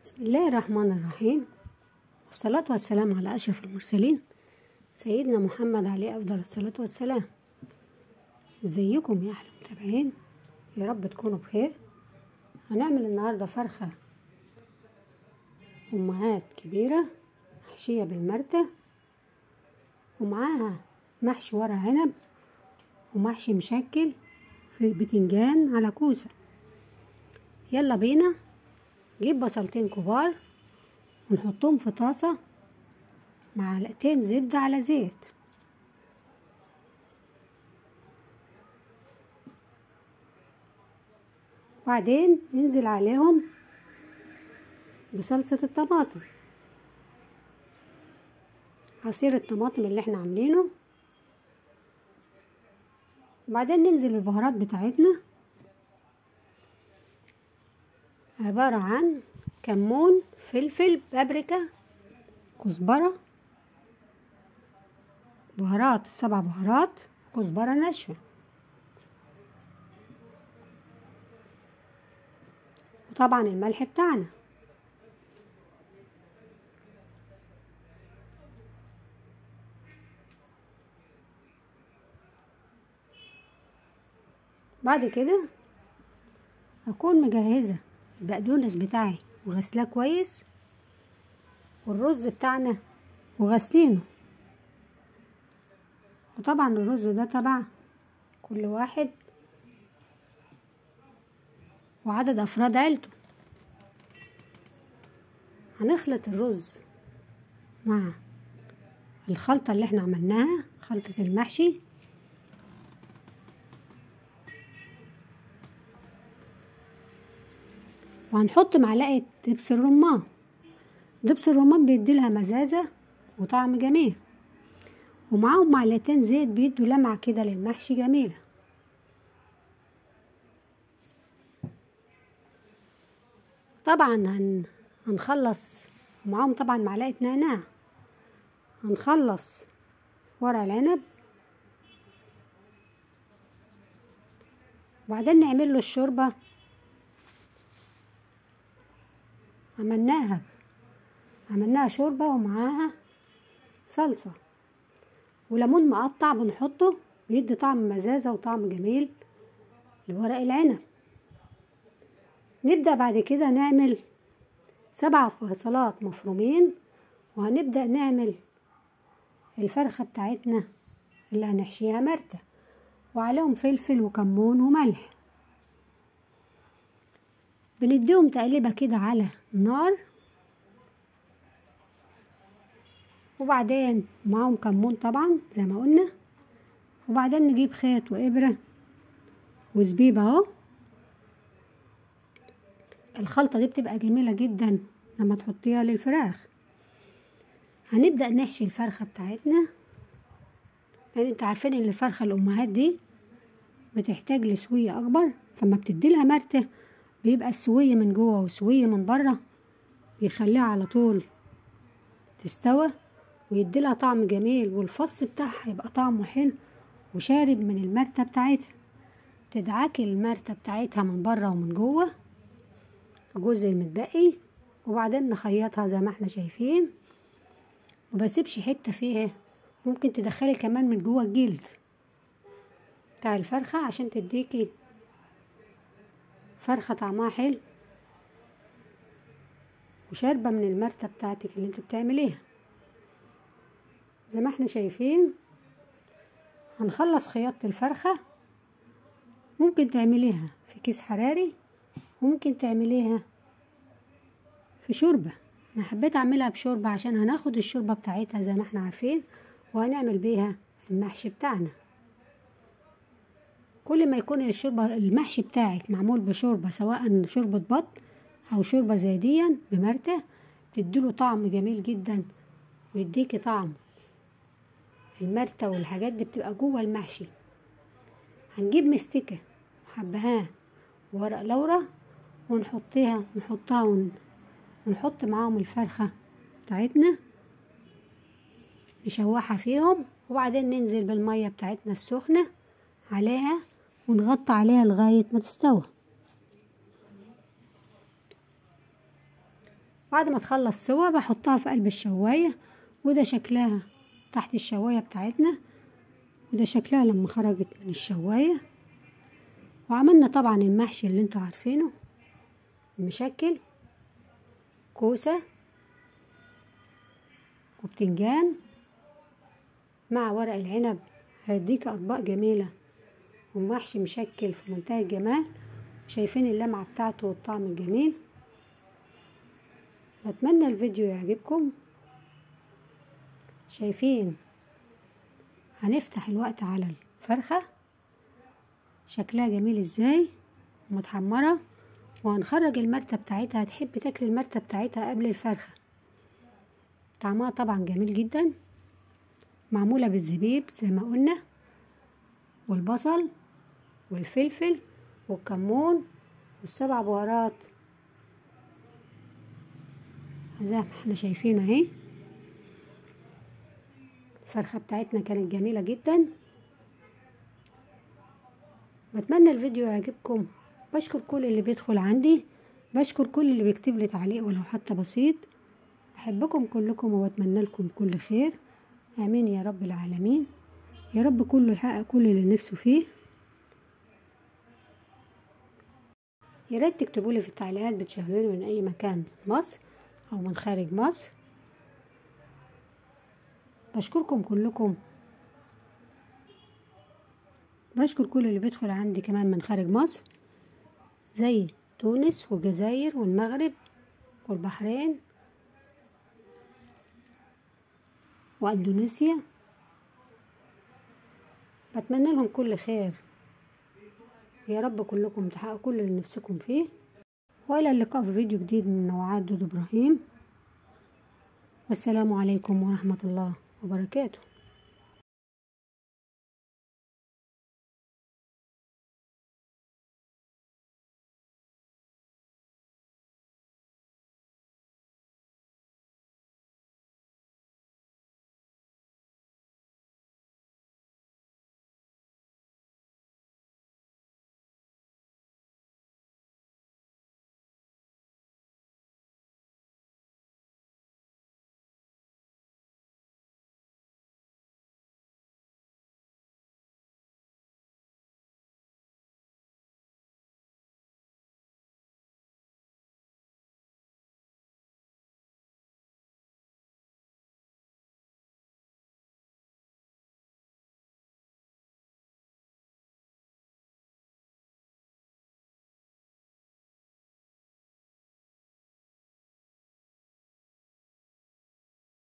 بسم الله الرحمن الرحيم والصلاة والسلام على أشرف المرسلين سيدنا محمد عليه أفضل الصلاة والسلام ازيكم يا أحلى متابعين يا رب تكونوا بخير هنعمل النهاردة فرخة أمهات كبيرة محشية بالمرتة ومعاها محشي ورق عنب ومحشي مشكل في بتنجان على كوسة يلا بينا نجيب بصلتين كبار ونحطهم في طاسة معلقتين زبدة على زيت وبعدين ننزل عليهم بصلصة الطماطم عصير الطماطم اللي احنا عاملينه وبعدين ننزل بالبهارات بتاعتنا عبارة عن كمون فلفل بابريكا كزبرة بهارات السبع بهارات كزبرة ناشفة وطبعا الملح بتاعنا بعد كده أكون مجهزة البقدونس بتاعي وغسلاه كويس والرز بتاعنا وغسلينه وطبعا الرز ده تبع كل واحد وعدد أفراد عيلته هنخلط الرز مع الخلطة اللي احنا عملناها خلطة المحشي وهنحط معلقة دبس الرمان دبس الرمان بيديلها مزازة وطعم جميل ومعاهم معلقتين زيت بيدوا لمعة كده للمحشي جميلة طبعا هن... هنخلص ومعاهم طبعا معلقة نعناع هنخلص ورق العنب وبعدين نعمل له الشوربه عملناها عملناها شوربة ومعاها صلصة وليمون مقطع بنحطه بيدي طعم مزازة وطعم جميل لورق العنب نبدأ بعد كده نعمل سبع بصلات مفرومين وهنبدأ نعمل الفرخة بتاعتنا اللي هنحشيها مرتة وعليهم فلفل وكمون وملح بنديهم تقليبة كده على النار وبعدين معاهم كمون طبعا زي ما قلنا وبعدين نجيب خيط وإبرة وزبيب اهو الخلطة دي بتبقى جميلة جدا لما تحطيها للفراخ هنبدأ نحشي الفرخة بتاعتنا لأن انت عارفين ان الفرخة الأمهات دي بتحتاج لسوية أكبر فما بتديلها مرتة بيبقى السوية من جوه والسوية من بره بيخليها على طول تستوى ويديلها طعم جميل والفص بتاعها يبقى طعمه حلو وشارب من المرتة بتاعتها تدعكي المرتة بتاعتها من بره ومن جوه الجزء المتبقي وبعدين نخيطها زي ما احنا شايفين وبسيبش حتة فيها ممكن تدخلي كمان من جوه الجلد بتاع الفرخة عشان تديكي فرخة طعمها حلو وشاربة من المرتة بتاعتك اللي انت بتعمليها زي ما احنا شايفين هنخلص خياطة الفرخة ممكن تعمليها في كيس حراري وممكن تعمليها في شوربة انا حبيت اعملها بشوربة عشان هناخد الشوربة بتاعتها زي ما احنا عارفين وهنعمل بيها المحشي بتاعنا كل ما يكون الشوربة المحشي بتاعك معمول بشوربة سواء شوربة بط أو شوربة زي دي بمرتة بتديله طعم جميل جدا ويديكي طعم المرتة والحاجات دي بتبقى جوه المحشي هنجيب مستكة وحبهان وورق لورا ونحطيها نحطها ون... ونحط معاهم الفرخة بتاعتنا نشوحها فيهم وبعدين ننزل بالمية بتاعتنا السخنة عليها ونغطي عليها لغاية ما تستوى بعد ما تخلص سوا بحطها في قلب الشواية وده شكلها تحت الشواية بتاعتنا وده شكلها لما خرجت من الشواية وعملنا طبعا المحشي اللي انتوا عارفينه المشكل كوسة وبتنجان مع ورق العنب هيديك أطباق جميلة ومحشي مشكل في منتهى الجمال شايفين اللمعة بتاعته والطعم الجميل بتمنى الفيديو يعجبكم شايفين هنفتح الوقت على الفرخة شكلها جميل ازاي ومتحمرة وهنخرج المرتة بتاعتها هتحب تاكل المرتة بتاعتها قبل الفرخة طعمها طبعا جميل جدا معمولة بالزبيب زي ما قلنا والبصل والفلفل والكمون والسبع بهارات زي ما احنا شايفين اهي الفرخة بتاعتنا كانت جميلة جدا بتمنى الفيديو يعجبكم بشكر كل اللي بيدخل عندي بشكر كل اللي بيكتب لي تعليق ولو حتى بسيط بحبكم كلكم وبتمنى لكم كل خير امين يا رب العالمين يا رب كله يحقق كل اللي نفسه فيه يا ريت تكتبوا لي في التعليقات بتشاهدوني من اي مكان من مصر او من خارج مصر بشكركم كلكم بشكر كل اللي بيدخل عندي كمان من خارج مصر زي تونس والجزائر والمغرب والبحرين واندونيسيا بتمنى لهم كل خير يا رب كلكم تحققوا كل اللي نفسكم فيه والى اللقاء في فيديو جديد من نوعات دود ابراهيم والسلام عليكم ورحمه الله وبركاته